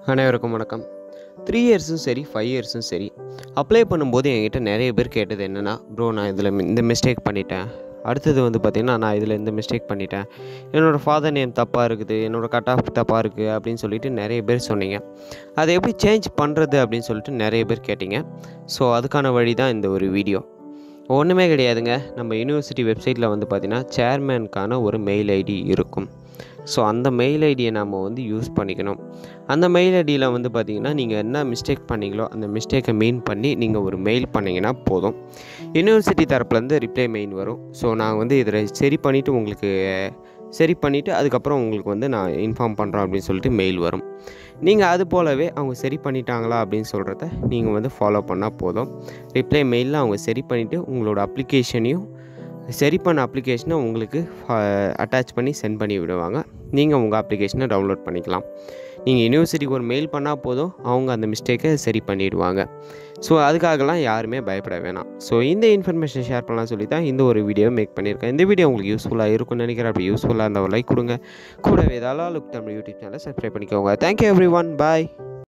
அனைவருக்கும் வணக்கம் த்ரீ இயர்ஸும் சரி ஃபைவ் இயர்ஸும் சரி அப்ளை பண்ணும்போது என்கிட்ட நிறைய பேர் கேட்டது என்னென்னா ப்ரோ நான் இதில் இந்த மிஸ்டேக் பண்ணிட்டேன் அடுத்தது வந்து பார்த்திங்கன்னா நான் இதில் இந்த மிஸ்டேக் பண்ணிட்டேன் என்னோடய ஃபாதர் நேம் தப்பாக இருக்குது என்னோடய கட் ஆஃப் தப்பாக இருக்குது அப்படின்னு சொல்லிட்டு நிறைய பேர் சொன்னீங்க அதை எப்படி சேஞ்ச் பண்ணுறது அப்படின்னு சொல்லிட்டு நிறைய பேர் கேட்டிங்க ஸோ அதுக்கான வழி தான் இந்த ஒரு வீடியோ ஒன்றுமே கிடையாதுங்க நம்ம யூனிவர்சிட்டி வெப்சைட்டில் வந்து பார்த்திங்கன்னா சேர்மேனுக்கான ஒரு மெயில் ஐடி இருக்கும் ஸோ அந்த மெயில் ஐடியை நாம் வந்து யூஸ் பண்ணிக்கணும் அந்த மெயில் ஐடியில் வந்து பார்த்திங்கன்னா நீங்கள் என்ன மிஸ்டேக் பண்ணீங்களோ அந்த மிஸ்டேக்கை மீன் பண்ணி நீங்கள் ஒரு மெயில் பண்ணிங்கன்னா போதும் யூனிவர்சிட்டி தரப்புலேருந்து ரிப்ளை மெயின் வரும் ஸோ நான் வந்து இதில் சரி பண்ணிவிட்டு உங்களுக்கு சரி பண்ணிவிட்டு அதுக்கப்புறம் உங்களுக்கு வந்து நான் இன்ஃபார்ம் பண்ணுறோம் அப்படின்னு சொல்லிட்டு மெயில் வரும் நீங்கள் அது போலவே அவங்க சரி பண்ணிட்டாங்களா அப்படின்னு சொல்கிறத நீங்கள் வந்து ஃபாலோ பண்ணால் போதும் ரிப்ளை மெயிலில் அவங்க சரி பண்ணிவிட்டு உங்களோட அப்ளிகேஷனையும் சரி பண்ண அப்ளிகேஷனை உங்களுக்கு அட்டாச் பண்ணி சென்ட் பண்ணி விடுவாங்க நீங்கள் உங்கள் அப்ளிகேஷனை டவுன்லோட் பண்ணிக்கலாம் நீங்கள் யூனிவர்சிட்டிக்கு ஒரு மெயில் பண்ணால் போதும் அவங்க அந்த மிஸ்டேக்கை சரி பண்ணிடுவாங்க ஸோ அதுக்காகலாம் யாருமே பயப்பட வேணாம் ஸோ இந்த இன்ஃபர்மேஷன் ஷேர் பண்ணலாம் சொல்லி தான் இந்த ஒரு வீடியோ மேக் பண்ணியிருக்கேன் இந்த வீடியோ உங்களுக்கு யூஸ்ஃபுல்லாக இருக்கும்னு நினைக்கிறேன் அப்படி யூஸ்ஃபுல்லாக இருந்தால் ஒரு லைக் கொடுங்க கூடவே ஏதாவது லுக் தமிழ் யூடியூப் சேனலை சப்ஸ்கிரைப் பண்ணிக்கோங்க தேங்க்யூ எவ்ரி ஒன் பாய்